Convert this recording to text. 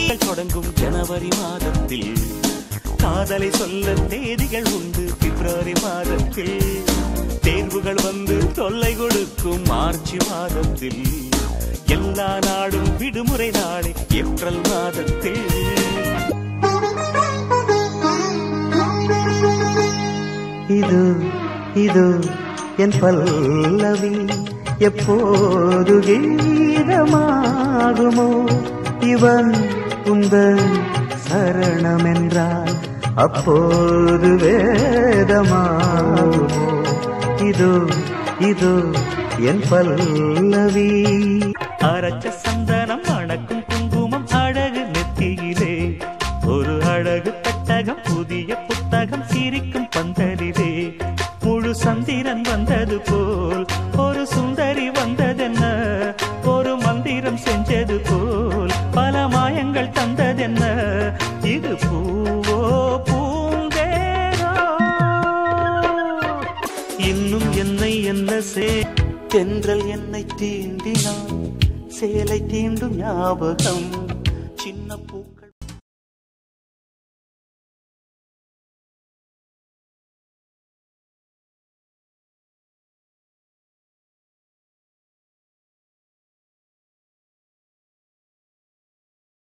நாட்கள் தொடங்கும் ஜனவரி மாதத்தில் காதலை சொல்ல தேதிகள் உண்டு பிப்ரவரி மாதத்தில் தேர்வுகள் வந்து தொல்லை கொடுக்கும் மார்ச் மாதத்தில் எல்லா நாடும் விடுமுறை நாளை ஏப்ரல் மாதத்தில் இது இது என் பல்லவி எப்போது கீதமாகுமோ இவன் உந்தன் சரணம் என்றால் அப்போது வேதமாகுமோ இது இது என் பல்லவி அரைச்ச சந்தனம் அணக்கும் குங்குமம் அழகு நெத்தியிலே ஒரு அழகு பெட்டகம் புதிய புத்தகம் சிரிக்கும் பந்தலிலே முழு சந்திரன் வந்தது போல் ஒரு சுந்தரி வந்ததென்ன ஒரு மந்திரம் செஞ்சது போல் பல மாயங்கள் தந்ததென்ன இது பூவோ பூந்தேரோ இன்னும் என்னை என்ன சே தென்றல் என்னை தீண்டினான் சேலை தீண்டும் ஞாபகம் சின்ன பூக்கள்